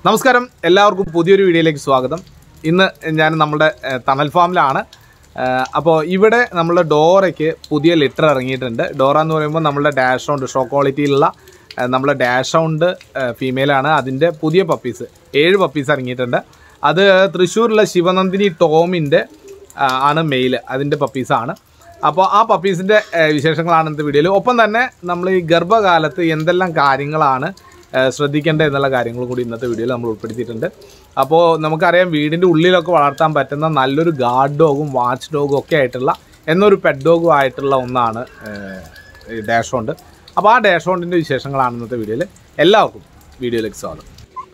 നമസ്കാരം എല്ലാവർക്കും പുതിയൊരു വീഡിയോയിലേക്ക് സ്വാഗതം ഇന്ന് ഞാൻ നമ്മുടെ ഏഹ്, തണൽ ഫാമിലാണ് അപ്പോൾ ഇവിടെ നമ്മുടെ ഡോറയ്ക്ക് പുതിയ ലിറ്റർ ഇറങ്ങിയിട്ടുണ്ട് ഡോറ എന്ന് പറയുമ്പോൾ നമ്മുടെ ഡാഷ് സൗണ്ട് ഷോ ക്വാളിറ്റിയിലുള്ള ഏഹ്, നമ്മുടെ ഡാഷ് സൗണ്ട് ഫീമെയിലാണ് അതിൻ്റെ പുതിയ പപ്പീസ് ഏഴ് പപ്പീസ് ഇറങ്ങിയിട്ടുണ്ട് അത് തൃശ്ശൂരിലെ ശിവനന്ദിനി ടോമിൻ്റെ ആണ് മെയിൽ അതിൻ്റെ പപ്പീസാണ് അപ്പോൾ ആ പപ്പീസിൻ്റെ വിശേഷങ്ങളാണ് ഇന്നത്തെ വീഡിയോയിൽ ഒപ്പം തന്നെ നമ്മൾ ഈ ഗർഭകാലത്ത് എന്തെല്ലാം കാര്യങ്ങളാണ് ഏഹ് ശ്രദ്ധിക്കേണ്ടത് എന്നുള്ള കാര്യങ്ങൾ കൂടി ഇന്നത്തെ വീഡിയോയിൽ നമ്മൾ ഉൾപ്പെടുത്തിയിട്ടുണ്ട് അപ്പോൾ നമുക്കറിയാം വീടിൻ്റെ ഉള്ളിലൊക്കെ വളർത്താൻ പറ്റുന്ന നല്ലൊരു ഗാർഡ് ഡോഗും വാച്ച് ഡോഗും ഒക്കെ ആയിട്ടുള്ള എന്നൊരു പെറ്റ് ഡോഗും ആയിട്ടുള്ള ഒന്നാണ് ഡാഷ് ഹോണ്ട് അപ്പോൾ ആ ഡാഷ് ഹോണ്ടിൻ്റെ വിശേഷങ്ങളാണ് ഇന്നത്തെ വീഡിയോയിൽ എല്ലാവർക്കും വീഡിയോയിലേക്ക് സ്വാഗതം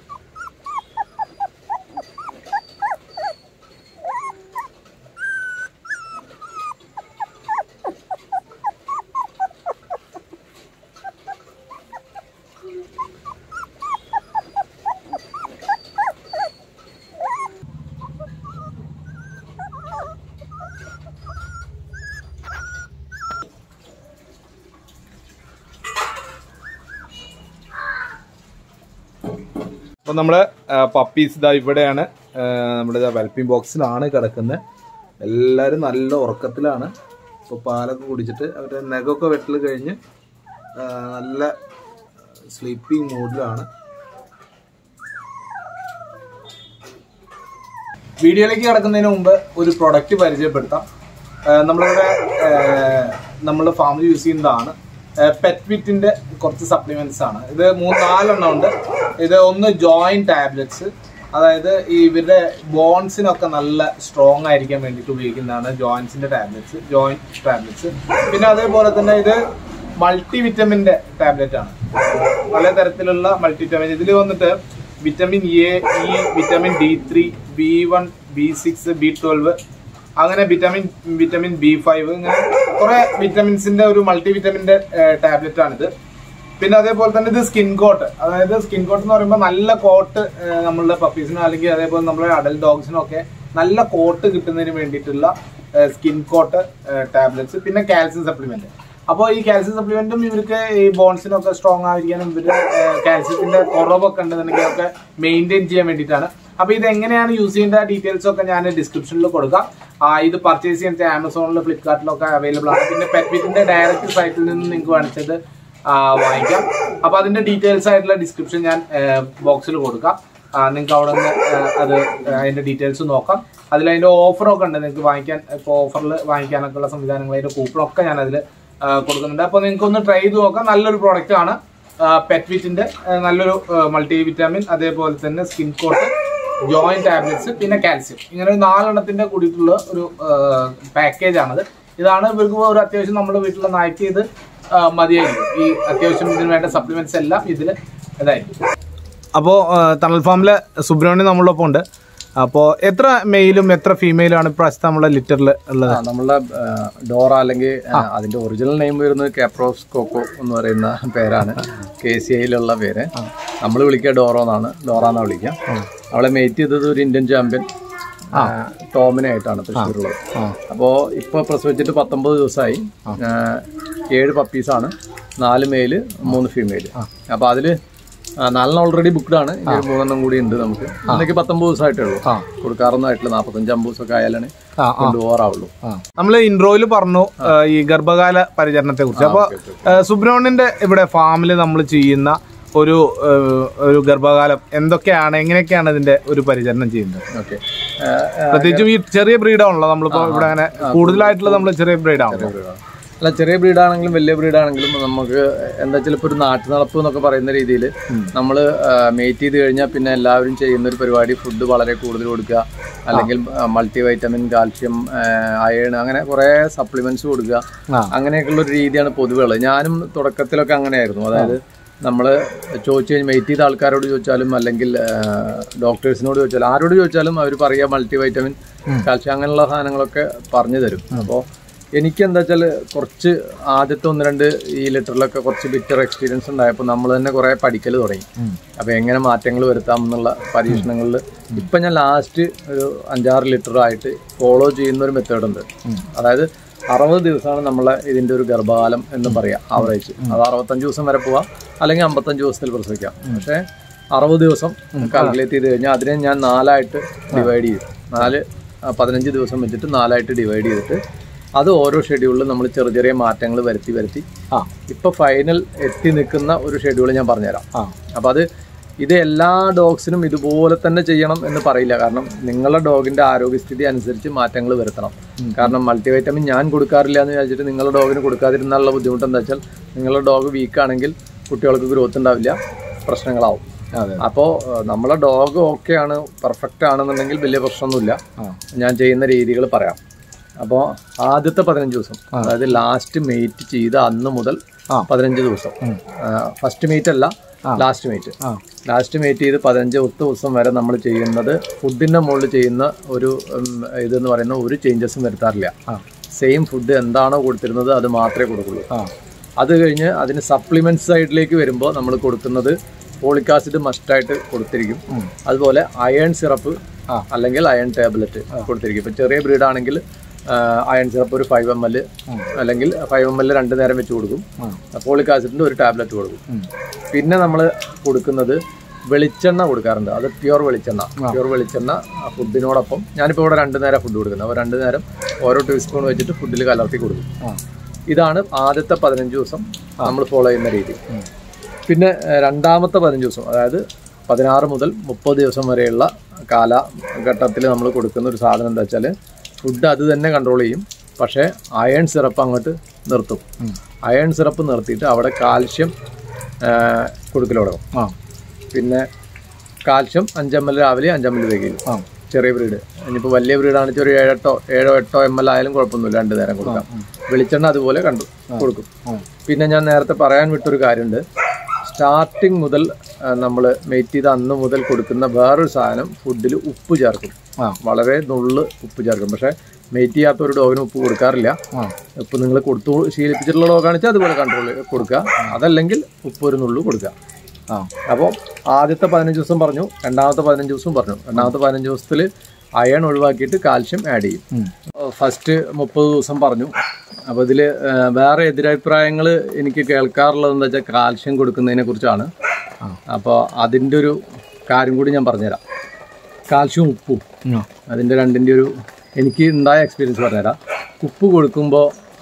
അപ്പോൾ നമ്മുടെ പപ്പീസ് ഇതാ ഇവിടെയാണ് ആ, നമ്മുടെ വെൽപ്പിംഗ് ബോക്സിലാണ് കിടക്കുന്നത് എല്ലാവരും നല്ല ഉറക്കത്തിലാണ് ഇപ്പോൾ പാലൊക്കെ കുടിച്ചിട്ട് അവരുടെ നഖമൊക്കെ വെട്ടൽ കഴിഞ്ഞ് ആ, നല്ല സ്ലീപ്പിംഗ് മൂഡിലാണ് വീഡിയോയിലേക്ക് കിടക്കുന്നതിന് മുമ്പ് ഒരു പ്രൊഡക്റ്റ് പരിചയപ്പെടുത്താം ആ, നമ്മളിവിടെ നമ്മൾ ഫാമിലി യൂസ് ചെയ്യുന്നതാണ് പെറ്റ് വിറ്റിന്റെ കുറച്ച് സപ്ലിമെന്റ്സ് ആണ് ഇത് മൂന്ന് നാലെണ്ണം ഉണ്ട് ഇത് ഒന്ന് ജോയിന്റ് ടാബ്ലറ്റ്സ് അതായത് ഈ ഇവരുടെ ബോൺസിനൊക്കെ നല്ല സ്ട്രോങ് ആയിരിക്കാൻ വേണ്ടിയിട്ട് ഉപയോഗിക്കുന്നതാണ് ജോയിന്റ്സിന്റെ ടാബ്ലറ്റ്സ് ജോയിന്റ് ടാബ്ലറ്റ്സ് പിന്നെ അതേപോലെ തന്നെ ഇത് മൾട്ടി വിറ്റമിന്റെ ടാബ്ലറ്റ് ആണ് പല തരത്തിലുള്ള മൾട്ടി വിറ്റമിൻ ഇതിൽ വന്നിട്ട് vitamin A E vitamin D three B one B six B twelve അങ്ങനെ വിറ്റമിൻ വിറ്റമിൻ ബി ഫൈവ് ഇങ്ങനെ കുറെ വിറ്റമിൻസിന്റെ ഒരു മൾട്ടി വിറ്റമിന്റെ ടാബ്ലറ്റ് ആണിത് പിന്നെ അതേപോലെ തന്നെ ഇത് സ്കിൻ കോട്ട് അതായത് സ്കിൻ കോട്ട് എന്ന് പറയുമ്പോൾ നല്ല കോട്ട് നമ്മളുടെ പപ്പീസിനോ അല്ലെങ്കിൽ അതേപോലെ നമ്മുടെ അഡൽ ഡോഗ്സിനോ ഒക്കെ നല്ല കോട്ട് കിട്ടുന്നതിന് വേണ്ടിയിട്ടുള്ള സ്കിൻ കോട്ട് ടാബ്ലറ്റ്സ് പിന്നെ കാൽസ്യം സപ്ലിമെന്റ് അപ്പോൾ ഈ കാൽസ്യം സപ്ലിമെന്റും ഇവർക്ക് ഈ ബോൺസിനൊക്കെ സ്ട്രോങ് ആയിരിക്കാനും ഇവരുടെ കാൽസ്യത്തിന്റെ കുറവൊക്കെ ഉണ്ടെന്നുണ്ടെങ്കിൽ ഒക്കെ മെയിൻറ്റെയിൻ ചെയ്യാൻ വേണ്ടിയിട്ടാണ് അപ്പൊ ഇത് എങ്ങനെയാണ് യൂസ് ചെയ്യേണ്ട ഡീറ്റെയിൽസ് ഒക്കെ ഞാൻ ഡിസ്ക്രിപ്ഷനിൽ കൊടുക്കാം ആ, ഇത് പർച്ചേസ് ചെയ്യാൻ ആമസോണിൽ ഫ്ലിപ്കാർട്ടിലൊക്കെ അവൈലബിൾ ആണ് പിന്നെ പെറ്റ്വിറ്റിന്റെ ഡയറക്റ്റ് സൈറ്റിൽ നിന്ന് നിങ്ങൾക്ക് വേണിച്ചത് ആ, വാങ്ങിക്കാം അപ്പൊ അതിന്റെ ഡീറ്റെയിൽസ് ആയിട്ടുള്ള ഡിസ്ക്രിപ്ഷൻ ഞാൻ ബോക്സിൽ കൊടുക്കാം നിങ്ങൾക്ക് അവിടെ നിന്ന് അത് അതിന്റെ ഡീറ്റെയിൽസ് നോക്കാം അതിൽ അതിന്റെ ഓഫറൊക്കെ ഉണ്ട് നിങ്ങൾക്ക് വാങ്ങിക്കാൻ ഇപ്പോൾ ഓഫറിൽ വാങ്ങിക്കാനൊക്കെ ഉള്ള സംവിധാനങ്ങൾ അതിന്റെ കൂപ്പണൊക്കെ ഞാൻ അതിൽ കൊടുക്കുന്നുണ്ട് അപ്പോൾ നിങ്ങൾക്ക് ഒന്ന് ട്രൈ ചെയ്ത് നോക്കാം നല്ലൊരു പ്രോഡക്റ്റ് ആണ് പെറ്റ്വിറ്റിന്റെ നല്ലൊരു മൾട്ടി വിറ്റാമിൻ അതേപോലെ തന്നെ സ്കിൻ കോട്ട് ജോയിന്റ് ടാബ്ലറ്റ്സ് പിന്നെ കാൽസ്യം ഇങ്ങനെ ഒരു നാലെണ്ണത്തിന്റെ കൂടിയിട്ടുള്ള ഒരു പാക്കേജ് ആണത് ഇതാണ് ഇവർക്ക് ഒരു അത്യാവശ്യം നമ്മുടെ വീട്ടിലെ നായ്ക്ക് ഇത് ആ, മതിയായിരിക്കും ഈ അത്യാവശ്യം ഇതിന് വേണ്ട സപ്ലിമെന്റ്സ് എല്ലാം ഇതിൽ ഇതായിരിക്കും അപ്പോൾ തണൽ ഫാമിലെ സുബ്രഹ്മണ്യം നമ്മളൊപ്പം ഉണ്ട് അപ്പോൾ എത്ര മെയിലും എത്ര ഫീമെയിലും ആണ് ഇപ്രാവശ്യത്തെ നമ്മുടെ ലിറ്ററിൽ ഉള്ളത് ആ, നമ്മളുടെ ആ, ഡോറ അല്ലെങ്കിൽ ആ, അതിന്റെ ഒറിജിനൽ നെയിം വരുന്നത് കാപ്രോസ് കോക്കോ എന്ന് പറയുന്ന പേരാണ് കെ സി ഐയിലുള്ള പേര് നമ്മൾ വിളിക്കുക ഡോറോ എന്നാണ് ഡോറ എന്നാ വിളിക്കുക അവളെ മേറ്റ് ചെയ്തത് ഒരു ഇന്ത്യൻ ചാമ്പ്യൻ ആ, ടോമിനായിട്ടാണ് തൃശ്ശൂരുള്ളത് അപ്പോൾ ഇപ്പോൾ പ്രസവിച്ചിട്ട് പത്തൊമ്പത് ദിവസമായി ആ, ഏഴ് പപ്പീസാണ് നാല് മെയില് മൂന്ന് ഫീമെയില് അപ്പോൾ അതിൽ നാലെണ്ണം ഓൾറെഡി ബുക്ക്ഡ് ആണ് ഇനി ഒരു മൂന്നെണ്ണം കൂടി ഉണ്ട് നമുക്ക് ഇന്നേക്ക് പത്തൊമ്പത് ദിവസമായിട്ടേ ഉള്ളൂ കൊടുക്കാറൊന്നായിട്ടില്ല നാൽപ്പത്തഞ്ച് അമ്പത് ദിവസമൊക്കെ ആയാലാണ് ആ, കൊണ്ടുപോകാറാവുള്ളൂ നമ്മൾ ഇൻട്രോയിൽ പറഞ്ഞു ആ, ഈ ഗർഭകാല പരിചരണത്തെ കുറിച്ച് അപ്പോൾ സുബ്രഹ്മണ്യന്റെ ഇവിടെ ഫാമിൽ നമ്മൾ ചെയ്യുന്ന ഒരു ആ, ഒരു ഗർഭകാലം എന്തൊക്കെയാണ് എങ്ങനെയൊക്കെയാണ് ഇതിന്റെ ഒരു പരിചരണം ചെയ്യുന്നത് ഓക്കെ പ്രത്യേകിച്ചും ഈ ചെറിയ ബ്രീഡാണല്ലോ നമ്മളിപ്പോ ഇവിടെ അങ്ങനെ കൂടുതലായിട്ടുള്ള നമ്മൾ ചെറിയ ബ്രീഡാണല്ലോ അല്ല ചെറിയ ബ്രീഡാണെങ്കിലും വലിയ ബ്രീഡാണെങ്കിലും നമുക്ക് എന്താ വെച്ചാൽ ഇപ്പോൾ ഒരു നാട്ടു നടപ്പ് എന്നൊക്കെ പറയുന്ന രീതിയിൽ നമ്മൾ മേറ്റ് ചെയ്ത് കഴിഞ്ഞാൽ പിന്നെ എല്ലാവരും ചെയ്യുന്ന ഒരു പരിപാടി ഫുഡ് വളരെ കൂടുതൽ കൊടുക്കുക അല്ലെങ്കിൽ മൾട്ടി വൈറ്റമിൻ കാൽഷ്യം അയൺ അങ്ങനെ കുറേ സപ്ലിമെന്റ്സ് കൊടുക്കുക ആ. അങ്ങനെയൊക്കെയുള്ള ഒരു രീതിയാണ് പൊതുവെ ഉള്ളത് ഞാനും തുടക്കത്തിലൊക്കെ അങ്ങനെയായിരുന്നു അതായത് നമ്മൾ ചോദിച്ചു കഴിഞ്ഞാൽ മെയ്റ്റ് ചെയ്ത ആൾക്കാരോട് ചോദിച്ചാലും അല്ലെങ്കിൽ ഡോക്ടേഴ്സിനോട് ചോദിച്ചാലും ആരോട് ചോദിച്ചാലും അവർ പറയുക മൾട്ടി വൈറ്റമിൻ കാൽഷ്യം അങ്ങനെയുള്ള സാധനങ്ങളൊക്കെ പറഞ്ഞു തരും അപ്പോൾ എനിക്ക് എന്താ വെച്ചാൽ കുറച്ച് ആദ്യത്തെ ഒന്ന് രണ്ട് ഈ ലിറ്ററിലൊക്കെ കുറച്ച് ബിറ്റർ എക്സ്പീരിയൻസ് ഉണ്ടായപ്പോൾ നമ്മൾ തന്നെ കുറേ പഠിക്കൽ തുടങ്ങി അപ്പോൾ എങ്ങനെ മാറ്റങ്ങൾ വരുത്താം എന്നുള്ള പരീക്ഷണങ്ങളിൽ ഇപ്പം ഞാൻ ലാസ്റ്റ് ഒരു അഞ്ചാറ് ലിറ്റർ ആയിട്ട് ഫോളോ ചെയ്യുന്ന ഒരു മെത്തേഡ് ഉണ്ട് അതായത് അറുപത് ദിവസമാണ് നമ്മളെ ഇതിന്റെ ഒരു ഗർഭകാലം എന്ന് പറയാം ആവറേജ് അത് അറുപത്തഞ്ച് ദിവസം വരെ പോവാം അല്ലെങ്കിൽ അമ്പത്തഞ്ച് ദിവസത്തിൽ പ്രസവിക്കാം പക്ഷേ അറുപത് ദിവസം കാൽക്കുലേറ്റ് ചെയ്ത് കഴിഞ്ഞാൽ അതിനെ ഞാൻ നാലായിട്ട് ഡിവൈഡ് ചെയ്തു നാല് ആ, പതിനഞ്ച് ദിവസം വെച്ചിട്ട് നാലായിട്ട് ഡിവൈഡ് ചെയ്തിട്ട് അത് ഓരോ ഷെഡ്യൂളിലും നമ്മൾ ചെറിയ ചെറിയ മാറ്റങ്ങൾ വരുത്തി വരുത്തി ആ ഇപ്പൊ ഫൈനൽ എത്തി നിൽക്കുന്ന ഒരു ഷെഡ്യൂൾ ഞാൻ പറഞ്ഞുതരാം ആ അപ്പൊ അത് ഇത് എല്ലാ ഡോഗ്സിനും ഇതുപോലെ തന്നെ ചെയ്യണം എന്ന് പറയില്ല കാരണം നിങ്ങളുടെ ഡോഗിന്റെ ആരോഗ്യസ്ഥിതി അനുസരിച്ച് മാറ്റങ്ങൾ വരുത്തണം കാരണം മൾട്ടിവൈറ്റമിൻ ഞാൻ കൊടുക്കാറില്ല എന്ന് വിചാരിച്ചിട്ട് നിങ്ങളുടെ ഡോഗിന് കൊടുക്കാതിരുന്നുള്ള ബുദ്ധിമുട്ട് എന്താ വെച്ചാൽ നിങ്ങളുടെ ഡോഗ് വീക്ക് ആണെങ്കിൽ കുട്ടികൾക്ക് ഗ്രോത്ത് ഉണ്ടാവില്ല പ്രശ്നങ്ങളാവും അതെ അപ്പോൾ നമ്മളെ ഡോഗ് ഓക്കെ ആണ് പെർഫെക്റ്റ് ആണെന്നുണ്ടെങ്കിൽ വലിയ പ്രശ്നമൊന്നുമില്ല ആ ഞാൻ ചെയ്യുന്ന രീതികൾ പറയാം അപ്പോൾ ആദ്യത്തെ പതിനഞ്ച് ദിവസം അതായത് ലാസ്റ്റ് മെയ്റ്റ് ചെയ്ത അന്ന് മുതൽ ആ. പതിനഞ്ച് ദിവസം ഫസ്റ്റ് മീറ്റ് അല്ല ലാസ്റ്റ് മീറ്റ് ആ ലാസ്റ്റ് മീറ്റ് ചെയ്ത് പതിനഞ്ച് പത്ത് ദിവസം വരെ നമ്മൾ ചെയ്യുന്നത് ഫുഡിന്റെ മുകളിൽ ചെയ്യുന്ന ഒരു ഉം, ഇതെന്ന് പറയുന്ന ഒരു ചേഞ്ചസും വരുത്താറില്ല ആ സെയിം ഫുഡ് എന്താണോ കൊടുത്തിരുന്നത് അത് മാത്രമേ കൊടുക്കുള്ളൂ ആ അത് കഴിഞ്ഞ് അതിന് സപ്ലിമെന്റ് സൈഡിലേക്ക് വരുമ്പോൾ നമ്മൾ കൊടുക്കുന്നത് ഫോളിക് ആസിഡ് മസ്റ്റായിട്ട് കൊടുത്തിരിക്കും അതുപോലെ അയൺ സിറപ്പ് ആ. അല്ലെങ്കിൽ അയൺ ടാബ്ലറ്റ് കൊടുത്തിരിക്കും ഇപ്പം ചെറിയ ബ്രീഡ് ആണെങ്കിൽ അയൺ സിറപ്പ് ഒരു ഫൈവ് എം എൽ അല്ലെങ്കിൽ ഫൈവ് എം എൽ രണ്ട് നേരം വെച്ച് കൊടുക്കും ഫോളിക് ആസിഡിൻ്റെ ഒരു ടാബ്ലറ്റ് കൊടുക്കും ഉം. പിന്നെ നമ്മൾ കൊടുക്കുന്നത് വെളിച്ചെണ്ണ കൊടുക്കാറുണ്ട് അത് പ്യുവർ വെളിച്ചെണ്ണ പ്യുവർ വെളിച്ചെണ്ണ ഫുഡിനോടൊപ്പം ഞാനിപ്പോൾ ഇവിടെ രണ്ട് നേരം ഫുഡ് കൊടുക്കുന്നത് അപ്പോൾ രണ്ട് നേരം ഓരോ ടീസ്പൂൺ വെച്ചിട്ട് ഫുഡിൽ കലർത്തി കൊടുക്കും ആ ഇതാണ് ആദ്യത്തെ പതിനഞ്ച് ദിവസം നമ്മൾ ഫോളോ ചെയ്യുന്ന രീതി പിന്നെ ഏഹ്, രണ്ടാമത്തെ പതിനഞ്ച് ദിവസം അതായത് പതിനാറ് മുതൽ മുപ്പത് ദിവസം വരെയുള്ള കാലഘട്ടത്തിൽ നമ്മൾ കൊടുക്കുന്ന ഒരു സാധനം എന്താ വെച്ചാൽ ഫുഡ് അത് തന്നെ കൺട്രോൾ ചെയ്യും പക്ഷേ അയൺ സിറപ്പ് അങ്ങോട്ട് നിർത്തും അയൺ സിറപ്പ് നിർത്തിയിട്ട് അവിടെ കാൽഷ്യം കൊടുക്കൽ തുടങ്ങും ആ പിന്നെ കാൽഷ്യം അഞ്ച് എം എൽ രാവിലെ അഞ്ച് എം എൽ വൈകിലും ആ ചെറിയ ബ്രീഡ് ഇനിയിപ്പോൾ വലിയ ബ്രീഡാണെന്ന് വെച്ചാൽ ഒരു ഏഴെട്ടോ ഏഴോ എട്ടോ എം എൽ ആയാലും കുഴപ്പമൊന്നുമില്ല രണ്ട് നേരം കൊടുക്കാം വെളിച്ചെണ്ണ അതുപോലെ കണ്ടു കൊടുക്കും ആ. പിന്നെ ഞാൻ നേരത്തെ പറയാൻ വിട്ടൊരു കാര്യമുണ്ട് സ്റ്റാർട്ടിങ് മുതൽ നമ്മൾ മെയ്റ്റ് ചെയ്ത അന്ന് മുതൽ കൊടുക്കുന്ന വേറൊരു സാധനം ഫുഡിൽ ഉപ്പ് ചേർക്കും ആ വളരെ നുള്ള് ഉപ്പ് ചേർക്കും പക്ഷേ മെയ്റ്റ് ചെയ്യാത്ത ഒരു ഡോഗിന് ഉപ്പ് കൊടുക്കാറില്ല ആ ഉപ്പ് നിങ്ങൾ കൊടുത്തു ശീലിപ്പിച്ചിട്ടുള്ള ഡോഗാണെന്ന് വെച്ചാൽ അതുപോലെ കൺട്രോൾ കൊടുക്കുക അതല്ലെങ്കിൽ ഉപ്പ് ഒരു നുള്ളു കൊടുക്കുക ആ അപ്പോൾ ആദ്യത്തെ പതിനഞ്ച് ദിവസം പറഞ്ഞു രണ്ടാമത്തെ പതിനഞ്ച് ദിവസം പറഞ്ഞു രണ്ടാമത്തെ പതിനഞ്ച് ദിവസത്തിൽ അയൺ ഒഴിവാക്കിയിട്ട് കാൽഷ്യം ആഡ് ചെയ്യും ഉം. ഫസ്റ്റ് മുപ്പത് ദിവസം പറഞ്ഞു അപ്പോൾ ഇതിൽ വേറെ എതിരഭിപ്രായങ്ങൾ എനിക്ക് കേൾക്കാറുള്ളത് എന്താ വെച്ചാൽ കാൽഷ്യം കൊടുക്കുന്നതിനെ കുറിച്ചാണ് ആ. അപ്പോൾ അതിൻ്റെ ഒരു കാര്യം കൂടി ഞാൻ പറഞ്ഞുതരാം കാൽഷ്യവും ഉപ്പും ആ അതിൻ്റെ രണ്ടിൻ്റെ ഒരു എനിക്ക് ഉണ്ടായ എക്സ്പീരിയൻസ് പറഞ്ഞുതരാം ഉപ്പ് കൊടുക്കുമ്പോൾ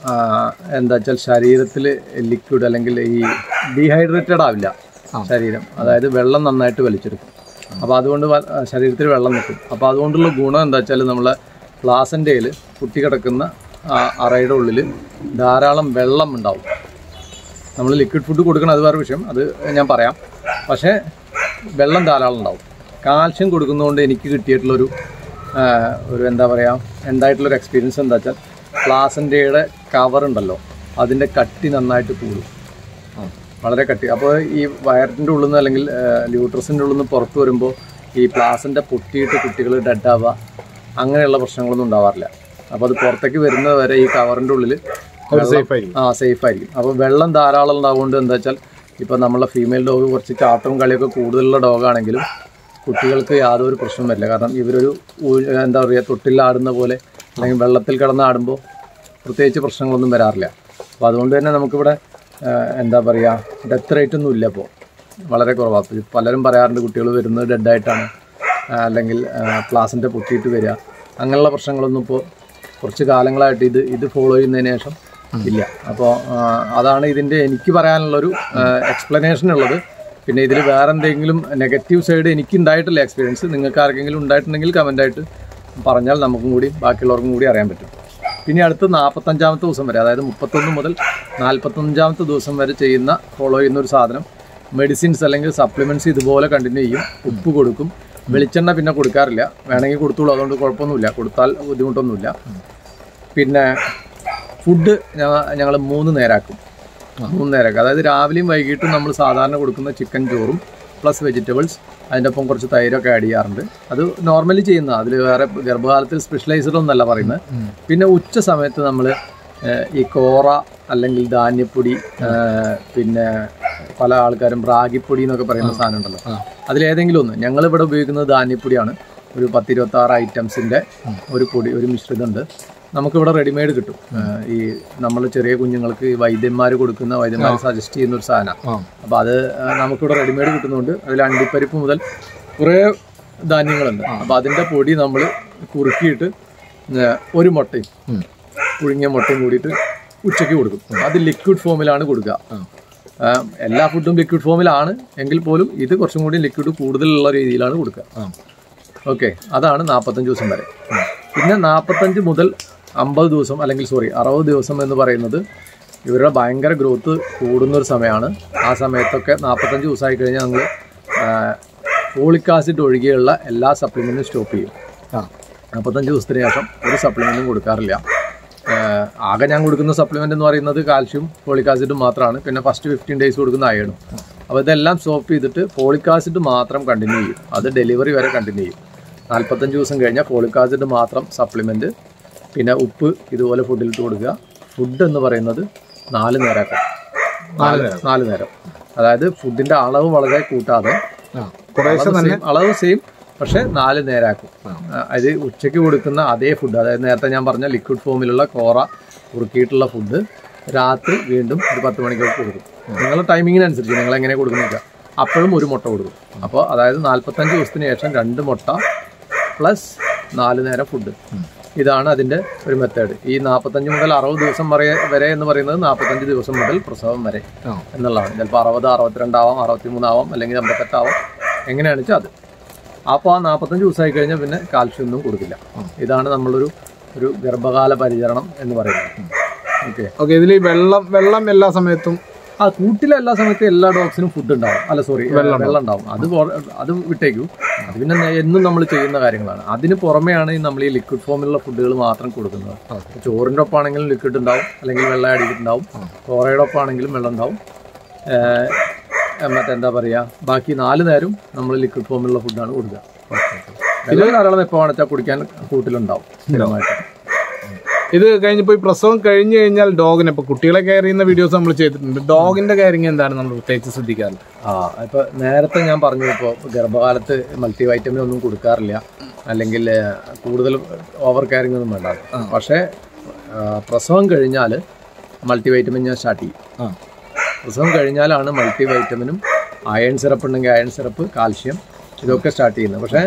എന്താ വെച്ചാൽ ശരീരത്തിൽ ലിക്വിഡ് അല്ലെങ്കിൽ ഈ ഡീഹൈഡ്രേറ്റഡ് ആവില്ല ശരീരം അതായത് വെള്ളം നന്നായിട്ട് വലിച്ചെടുക്കും അപ്പോൾ അതുകൊണ്ട് വ- ആ, ശരീരത്തിൽ വെള്ളം നിൽക്കും അപ്പോൾ അതുകൊണ്ടുള്ള ഗുണം എന്താ വെച്ചാൽ നമ്മളെ പ്ലാസൻ്റെയിൽ കുട്ടി കിടക്കുന്ന ആ, അറയുടെ ഉള്ളിൽ ധാരാളം വെള്ളം ഉണ്ടാവും നമ്മൾ ലിക്വിഡ് ഫുഡ് കൊടുക്കണം അത് വേറെ വിഷയം അത് ഞാൻ പറയാം പക്ഷേ വെള്ളം ധാരാളം ഉണ്ടാവും കാൽഷ്യം കൊടുക്കുന്നതുകൊണ്ട് എനിക്ക് കിട്ടിയിട്ടുള്ളൊരു ആ, ഒരു എന്താ പറയുക ഉണ്ടായിട്ടുള്ളൊരു എക്സ്പീരിയൻസ് എന്താ വെച്ചാൽ പ്ലാസൻ്റെയുടെ കവർ ഉണ്ടല്ലോ അതിൻ്റെ കട്ടി നന്നായിട്ട് കൂടും വളരെ കട്ടി അപ്പോൾ ഈ വയറിൻ്റെ ഉള്ളിൽ നിന്ന് അല്ലെങ്കിൽ ല്യൂട്രസിൻ്റെ ഉള്ളിൽ നിന്ന് പുറത്ത് വരുമ്പോൾ ഈ പ്ലാസിൻ്റെ പൊട്ടിയിട്ട് കുട്ടികൾ ഡെഡ് ആവുക അങ്ങനെയുള്ള പ്രശ്നങ്ങളൊന്നും ഉണ്ടാവാറില്ല അപ്പോൾ അത് പുറത്തേക്ക് വരുന്നത് വരെ ഈ കവറിൻ്റെ ഉള്ളിൽ സേഫ് ആയിരിക്കും ആ സേഫ് ആയിരിക്കും അപ്പോൾ വെള്ളം ധാരാളം ഉണ്ടാവുകൊണ്ട് എന്താ വെച്ചാൽ ഇപ്പോൾ നമ്മളെ ഫീമെയിൽ ഡോഗ് കുറച്ച് ചാട്ടവും കളിയൊക്കെ കൂടുതലുള്ള ഡോഗാണെങ്കിലും കുട്ടികൾക്ക് യാതൊരു പ്രശ്നവും വരില്ല കാരണം ഇവരൊരു ഊ- എന്താ പറയുക തൊട്ടിലാടുന്ന പോലെ അല്ലെങ്കിൽ വെള്ളത്തിൽ കിടന്ന് ആടുമ്പോൾ പ്രത്യേകിച്ച് പ്രശ്നങ്ങളൊന്നും വരാറില്ല അപ്പോൾ അതുകൊണ്ട് തന്നെ നമുക്കിവിടെ ആ, എന്താ പറയുക ഡെത്ത് റേറ്റ് ഒന്നും ഇല്ല ഇപ്പോൾ വളരെ കുറവാണ് പലരും പറയാറുണ്ട് കുട്ടികൾ വരുന്നത് ഡെഡായിട്ടാണ് അല്ലെങ്കിൽ പ്ലാസിൻ്റെ പൊട്ടിയിട്ട് വരിക അങ്ങനെയുള്ള പ്രശ്നങ്ങളൊന്നും ഇപ്പോൾ കുറച്ച് കാലങ്ങളായിട്ട് ഇത് ഇത് ഫോളോ ചെയ്യുന്നതിന് ശേഷം ഇല്ല അപ്പോൾ അതാണ് ഇതിൻ്റെ എനിക്ക് പറയാനുള്ളൊരു എക്സ്പ്ലനേഷൻ ഉള്ളത് പിന്നെ ഇതിൽ വേറെ എന്തെങ്കിലും നെഗറ്റീവ് സൈഡ് എനിക്ക് ഉണ്ടായിട്ടില്ല എക്സ്പീരിയൻസ് നിങ്ങൾക്ക് ആർക്കെങ്കിലും ഉണ്ടായിട്ടുണ്ടെങ്കിൽ കമൻ്റായിട്ട് പറഞ്ഞാൽ നമുക്കും കൂടി ബാക്കിയുള്ളവർക്കും കൂടി അറിയാൻ പറ്റും പിന്നെ അടുത്ത് നാൽപ്പത്തഞ്ചാമത്തെ ദിവസം വരെ അതായത് മുപ്പത്തൊന്ന് മുതൽ നാൽപ്പത്തഞ്ചാമത്തെ ദിവസം വരെ ചെയ്യുന്ന ഫോളോ ചെയ്യുന്ന ഒരു സാധനം മെഡിസിൻസ് അല്ലെങ്കിൽ സപ്ലിമെൻറ്റ്സ് ഇതുപോലെ കണ്ടിന്യൂ ചെയ്യും ഉപ്പ് കൊടുക്കും വെളിച്ചെണ്ണ പിന്നെ കൊടുക്കാറില്ല വേണമെങ്കിൽ കൊടുത്തോളൂ അതുകൊണ്ട് കുഴപ്പമൊന്നുമില്ല കൊടുത്താൽ ബുദ്ധിമുട്ടൊന്നുമില്ല പിന്നെ ഫുഡ് ഞങ്ങൾ മൂന്ന് നേരാക്കും മൂന്ന് നേരമൊക്കെ അതായത് രാവിലെയും വൈകിട്ടും നമ്മൾ സാധാരണ കൊടുക്കുന്ന ചിക്കൻ ചോറും പ്ലസ് വെജിറ്റബിൾസ് അതിൻ്റെ ഒപ്പം കുറച്ച് തൈരൊക്കെ ആഡ് ചെയ്യാറുണ്ട് അത് നോർമലി ചെയ്യുന്ന അതിൽ വേറെ ഗർഭകാലത്തിൽ സ്പെഷ്യലൈസ്ഡ് ഒന്നല്ല പറയുന്നത് പിന്നെ ഉച്ച സമയത്ത് നമ്മൾ ഈ കോറ അല്ലെങ്കിൽ ധാന്യപ്പൊടി ഏഹ്, പിന്നെ പല ആൾക്കാരും റാഗിപ്പൊടി എന്നൊക്കെ പറയുന്ന സാധനം ഉണ്ടല്ലോ അതിലേതെങ്കിലും ഒന്ന് ഞങ്ങൾ ഇവിടെ ഉപയോഗിക്കുന്നത് ധാന്യപ്പൊടിയാണ് ഒരു പത്തിരുപത്തി ആറ് ഐറ്റംസിൻ്റെ ഒരു പൊടി ഒരു മിശ്രിതമുണ്ട് നമുക്കിവിടെ റെഡിമെയ്ഡ് കിട്ടും ആ, ഈ നമ്മൾ ചെറിയ കുഞ്ഞുങ്ങൾക്ക് വൈദ്യന്മാർ കൊടുക്കുന്ന വൈദ്യന്മാർ സജസ്റ്റ് ചെയ്യുന്ന ഒരു സാധനം ആ അപ്പോൾ അത് ആ, നമുക്കിവിടെ റെഡിമെയ്ഡ് കിട്ടുന്നുണ്ട് അതിൽ അണ്ടിപ്പരിപ്പ് മുതൽ കുറേ ധാന്യങ്ങളുണ്ട് അപ്പോൾ അതിൻ്റെ പൊടി നമ്മൾ കുറുക്കിയിട്ട് ആ, ഒരു മുട്ടയും ഉം. പുഴുങ്ങിയ മുട്ടയും കൂടിയിട്ട് ഉച്ചയ്ക്ക് കൊടുക്കും അത് ലിക്വിഡ് ഫോമിലാണ് കൊടുക്കുക ആ, എല്ലാ ഫുഡും ലിക്വിഡ് ഫോമിലാണ് എങ്കിൽ പോലും ഇത് കുറച്ചും കൂടി ലിക്വിഡ് കൂടുതലുള്ള രീതിയിലാണ് കൊടുക്കുക ആ ഓക്കെ അതാണ് നാൽപ്പത്തഞ്ച് ദിവസം വരെ പിന്നെ നാൽപ്പത്തഞ്ച് മുതൽ അമ്പത് ദിവസം അല്ലെങ്കിൽ സോറി അറുപത് ദിവസം എന്ന് പറയുന്നത് ഇവരുടെ ഭയങ്കര ഗ്രോത്ത് കൂടുന്ന ഒരു സമയമാണ് ആ സമയത്തൊക്കെ നാൽപ്പത്തഞ്ച് ദിവസമായി കഴിഞ്ഞാൽ ഞങ്ങൾ ഫോളിക് ആസിഡ് ഒഴികെയുള്ള എല്ലാ സപ്ലിമെൻറ്റും സ്റ്റോപ്പ് ചെയ്യും ആ നാൽപ്പത്തഞ്ച് ദിവസത്തിന് ശേഷം ഒരു സപ്ലിമെൻറ്റും കൊടുക്കാറില്ല ആഹ് ആകെ ഞാൻ കൊടുക്കുന്ന സപ്ലിമെൻ്റ് എന്ന് പറയുന്നത് കാൽഷ്യം ഫോളിക് ആസിഡും മാത്രമാണ് പിന്നെ ഫസ്റ്റ് ഫിഫ്റ്റീൻ ഡേയ്സ് കൊടുക്കുന്ന അയണും അപ്പോൾ ഇതെല്ലാം സ്റ്റോപ്പ് ചെയ്തിട്ട് ഫോളിക് ആസിഡ് മാത്രം കണ്ടിന്യൂ ചെയ്യും അത് ഡെലിവറി വരെ കണ്ടിന്യൂ ചെയ്യും നാൽപ്പത്തഞ്ച് ദിവസം കഴിഞ്ഞാൽ ഫോളിക് ആസിഡ് മാത്രം സപ്ലിമെൻറ്റ് പിന്നെ ഉപ്പ് ഇതുപോലെ ഫുഡിലിട്ട് കൊടുക്കുക ഫുഡ് എന്ന് പറയുന്നത് നാല് നേരമാക്കാം നാല് നാല് നേരം അതായത് ഫുഡിൻ്റെ അളവ് വളരെ കൂട്ടാതെ ആ കുറേശ്ശെ അളവ് same- അളവ് സെയിം പക്ഷെ നാല് നേരാക്കും അത് ഉച്ചയ്ക്ക് കൊടുക്കുന്ന അതേ ഫുഡ് അതായത് നേരത്തെ ഞാൻ പറഞ്ഞ ലിക്വിഡ് ഫോമിലുള്ള കോറ കുറുക്കിയിട്ടുള്ള ഫുഡ് രാത്രി വീണ്ടും ഒരു പത്ത് മണിക്കൊക്കെ കൊടുക്കും നിങ്ങളുടെ ടൈമിങ്ങിനനുസരിച്ച് നിങ്ങൾ എങ്ങനെ കൊടുക്കുന്നേക്കുക അപ്പോഴും ഒരു മുട്ട കൊടുക്കും അപ്പോൾ അതായത് നാൽപ്പത്തഞ്ച് ദിവസത്തിന് ശേഷം രണ്ട് മുട്ട പ്ലസ് നാല് നേരം ഫുഡ് ഇതാണ് അതിൻ്റെ ഒരു മെത്തേഡ് ഈ നാൽപ്പത്തഞ്ച് മുതൽ അറുപത് ദിവസം വരെ വരെ എന്ന് പറയുന്നത് നാൽപ്പത്തഞ്ച് ദിവസം മുതൽ പ്രസവം വരെ ആ എന്നുള്ളതാണ് ചിലപ്പോൾ അറുപത് അറുപത്തിരണ്ടാവാം അറുപത്തിമൂന്നാവാം അല്ലെങ്കിൽ അമ്പത്തെട്ടാവാം എങ്ങനെയാണെന്ന് വെച്ചാൽ അത് അപ്പോൾ ആ നാൽപ്പത്തഞ്ച് ദിവസമായി കഴിഞ്ഞാൽ പിന്നെ കാൽഷ്യം ഒന്നും കൊടുക്കില്ല ഇതാണ് നമ്മളൊരു ഒരു ഗർഭകാല പരിചരണം എന്ന് പറയുന്നത് ഓക്കെ ഓക്കെ ഇതിൽ ഈ വെള്ളം വെള്ളം എല്ലാ സമയത്തും ആ കൂട്ടിലെ എല്ലാ സമയത്തും എല്ലാ ഡോഗ്സിനും ഫുഡ് ഉണ്ടാവും അല്ല സോറി വെള്ളം ഉണ്ടാവും അത് പോ- അത് വിട്ടേക്കൂ അത് പിന്നെ നേ- എന്നും നമ്മൾ ചെയ്യുന്ന കാര്യങ്ങളാണ് അതിന് പുറമെയാണ് ഈ നമ്മൾ ഈ ലിക്വിഡ് ഫോമിലുള്ള ഫുഡുകൾ മാത്രം കൊടുക്കുന്നത് ചോറിൻ്റെ ഒപ്പാണെങ്കിലും ലിക്വിഡ് ഉണ്ടാവും അല്ലെങ്കിൽ വെള്ളം അടിയിട്ടുണ്ടാവും ചോറയുടെ ഒപ്പാണെങ്കിലും വെള്ളം ഉണ്ടാവും ഏഹ് മറ്റെന്താ പറയുക ബാക്കി നാല് നേരം നമ്മൾ ലിക്വിഡ് ഫോമിലുള്ള ഫുഡാണ് കൊടുക്കുക വെള്ളം ധാരാളം എപ്പോൾ വേണമെച്ചാൽ കുടിക്കാൻ കൂട്ടിലുണ്ടാവും സ്ഥിരമായിട്ട് ഇത് കഴിഞ്ഞപ്പോ ഈ പ്രസവം കഴിഞ്ഞു കഴിഞ്ഞാൽ ഡോഗിനെ ഇപ്പൊ കുട്ടികളെ കെയർ ചെയ്യുന്ന വീഡിയോസ് നമ്മൾ ചെയ്തിട്ടുണ്ട് ഡോഗിന്റെ കെയറിങ് എന്താണ് നമ്മൾ പ്രത്യേകിച്ച് ശ്രദ്ധിക്കാറ് ആ ഇപ്പൊ നേരത്തെ ഞാൻ പറഞ്ഞു ഇപ്പോൾ ഗർഭകാലത്ത് മൾട്ടി വൈറ്റമിൻ ഒന്നും കൊടുക്കാറില്ല അല്ലെങ്കിൽ ഏഹ്, കൂടുതൽ ഓവർ കെയറിംഗ് ഒന്നും വേണ്ട പക്ഷേ ആ, പ്രസവം കഴിഞ്ഞാൽ മൾട്ടി വൈറ്റമിൻ ഞാൻ സ്റ്റാർട്ട് ചെയ്യും ആ പ്രസവം കഴിഞ്ഞാലാണ് മൾട്ടി വൈറ്റമിനും അയൺ സിറപ്പ് ഉണ്ടെങ്കിൽ അയൺ സിറപ്പ് കാൽഷ്യം ഇതൊക്കെ സ്റ്റാർട്ട് ചെയ്യുന്നത് പക്ഷേ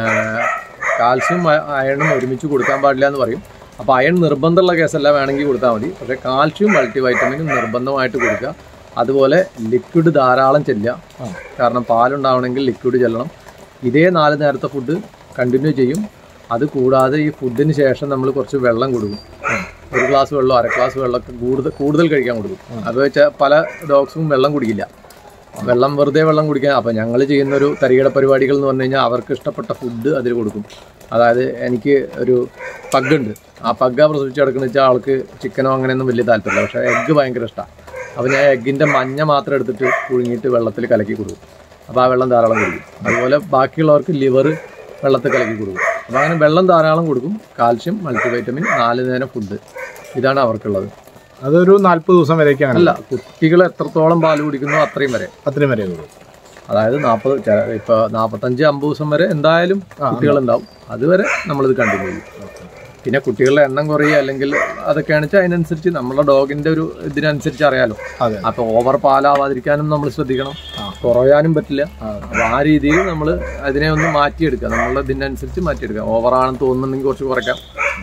കാൽഷ്യം അയണും ഒരുമിച്ച് കൊടുക്കാൻ പാടില്ല എന്ന് പറയും അപ്പോൾ അയൺ നിർബന്ധമുള്ള കേസല്ല വേണമെങ്കിൽ കൊടുത്താൽ മതി പക്ഷേ കാൽഷ്യം മൾട്ടി വൈറ്റമിനും നിർബന്ധമായിട്ട് കൊടുക്കുക അതുപോലെ ലിക്വിഡ് ധാരാളം ചെല്ലുക കാരണം പാലുണ്ടാവണമെങ്കിൽ ലിക്വിഡ് ചെല്ലണം ഇതേ നാല് നേരത്തെ ഫുഡ് കണ്ടിന്യൂ ചെയ്യും അത് കൂടാതെ ഈ ഫുഡിന് ശേഷം നമ്മൾ കുറച്ച് വെള്ളം കൊടുക്കും ഒരു ഗ്ലാസ് വെള്ളം അര ഗ്ലാസ് വെള്ളമൊക്കെ കൂടുതൽ കൂടുതൽ കഴിക്കാൻ കൊടുക്കും അത് വെച്ചാൽ പല ഡോഗ്സും വെള്ളം കുടിക്കില്ല വെള്ളം വെറുതെ വെള്ളം കുടിക്കാൻ അപ്പം ഞങ്ങൾ ചെയ്യുന്ന ഒരു തരികിട പരിപാടികൾ എന്ന് പറഞ്ഞു കഴിഞ്ഞാൽ അവർക്ക് ഇഷ്ടപ്പെട്ട ഫുഡ് അതിൽ കൊടുക്കും അതായത് എനിക്ക് ഒരു പഗ്ഗുണ്ട് ആ പഗ്ഗ പ്രസവിച്ച് കിടക്കുന്ന വെച്ചാൽ ആൾക്ക് ചിക്കനോ അങ്ങനെയൊന്നും വലിയ താല്പര്യമില്ല പക്ഷേ എഗ്ഗ് ഭയങ്കര ഇഷ്ടമാണ് അപ്പോൾ ഞാൻ എഗ്ഗിൻ്റെ മഞ്ഞ മാത്രം എടുത്തിട്ട് പുഴുങ്ങിയിട്ട് വെള്ളത്തിൽ കലക്കി കൊടുക്കും അപ്പോൾ ആ വെള്ളം ധാരാളം കുടിക്കും അതുപോലെ ബാക്കിയുള്ളവർക്ക് ലിവർ വെള്ളത്തിൽ കലക്കി കൊടുക്കും അപ്പോൾ അങ്ങനെ വെള്ളം ധാരാളം കൊടുക്കും കാൽഷ്യം മൾട്ടിവൈറ്റമിൻ നാല് നേരം ഫുഡ് ഇതാണ് അവർക്കുള്ളത് അതൊരു നാല്പത് ദിവസം വരേക്കാണ് അല്ല കുട്ടികൾ എത്രത്തോളം പാല് കുടിക്കുന്നോ അത്രയും വരെ അത്രയും വരെ ഉള്ളൂ അതായത് നാൽപ്പത് ഇപ്പൊ നാൽപ്പത്തഞ്ച് അമ്പത് ദിവസം വരെ എന്തായാലും കുട്ടികളുണ്ടാവും അതുവരെ നമ്മളിത് കണ്ടിന്യൂ ചെയ്യും പിന്നെ കുട്ടികളുടെ എണ്ണം കുറയുക അല്ലെങ്കിൽ അതൊക്കെയാണ് വെച്ചാൽ അതിനനുസരിച്ച് നമ്മുടെ ഡോഗിന്റെ ഒരു ഇതിനനുസരിച്ച് അറിയാലോ അതെ അപ്പൊ ഓവർ പാലാവാതിരിക്കാനും നമ്മൾ ശ്രദ്ധിക്കണം കുറയാനും പറ്റില്ല അപ്പൊ ആ രീതിയിൽ നമ്മൾ അതിനെ ഒന്ന് മാറ്റിയെടുക്കുക നമ്മളുടെ ഇതിനനുസരിച്ച് മാറ്റിയെടുക്കുക ഓവറാണെന്ന് തോന്നുന്നുണ്ടെങ്കിൽ കുറച്ച് കുറയ്ക്കാം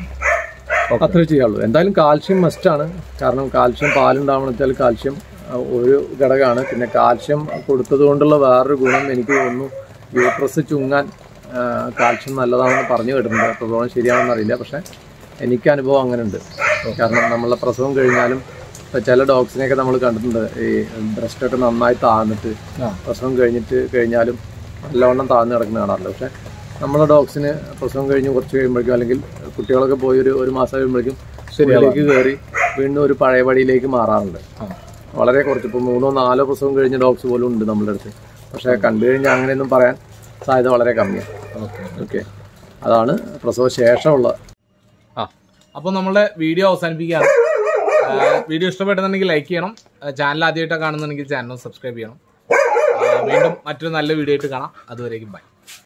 അത്രേ ചെയ്യാവുള്ളൂ എന്തായാലും കാൽഷ്യം മസ്റ്റ് ആണ് കാരണം കാൽഷ്യം പാലുണ്ടാവണം വെച്ചാൽ കാൽഷ്യം ആ, ഒരു ഘടകമാണ് പിന്നെ കാൽഷ്യം കൊടുത്തത് കൊണ്ടുള്ള വേറൊരു ഗുണം എനിക്ക് തോന്നുന്നു യൂട്രസ് ചുങ്ങാൻ ആ, കാൽഷ്യം നല്ലതാണെന്ന് പറഞ്ഞു കേട്ടിട്ടുണ്ട് എത്രത്തോളം ശരിയാണെന്ന് അറിയില്ല പക്ഷെ എനിക്ക് അനുഭവം അങ്ങനെ ഉണ്ട് കാരണം നമ്മളെ പ്രസവം കഴിഞ്ഞാലും ഇപ്പൊ ചില ഡോഗ്സിനെയൊക്കെ നമ്മൾ കണ്ടിട്ടുണ്ട് ഈ ബ്രസ്റ്റൊക്കെ നന്നായി താഴ്ന്നിട്ട് ആ. പ്രസവം കഴിഞ്ഞിട്ട് കഴിഞ്ഞാലും നല്ലവണ്ണം താഴ്ന്നു കിടക്കുന്ന കാണാറില്ല പക്ഷെ നമ്മളെ ഡോഗ്സിന് പ്രസവം കഴിഞ്ഞ് കുറച്ച് കഴിയുമ്പോഴേക്കും അല്ലെങ്കിൽ കുട്ടികളൊക്കെ പോയി ഒരു ഒരു മാസം കഴിയുമ്പോഴേക്കും ശരിയിലേക്ക് കയറി വീണ്ടും ഒരു പഴയ പടിയിലേക്ക് മാറാറുണ്ട് ആ. വളരെ കുറച്ച് ഇപ്പോൾ മൂന്നോ നാലോ പ്രസവം കഴിഞ്ഞ ഡോഗ്സ് പോലും ഉണ്ട് നമ്മുടെ അടുത്ത് പക്ഷെ കണ്ടു കഴിഞ്ഞാൽ അങ്ങനെയൊന്നും പറയാൻ സാധ്യത വളരെ കമ്മിയാണ് ഓക്കെ ഓക്കെ അതാണ് പ്രസവ ശേഷമുള്ള ആ അപ്പോൾ നമ്മളുടെ വീഡിയോ അവസാനിപ്പിക്കുകയാണ് ആ, വീഡിയോ ഇഷ്ടപ്പെട്ടെന്നുണ്ടെങ്കിൽ ലൈക്ക് ചെയ്യണം ചാനൽ ആദ്യമായിട്ടാണ് കാണുന്നുണ്ടെങ്കിൽ ചാനൽ സബ്സ്ക്രൈബ് ചെയ്യണം ആ, വീണ്ടും മറ്റൊരു നല്ല വീഡിയോ ആയിട്ട് കാണാം അതുവരേക്കും ബൈ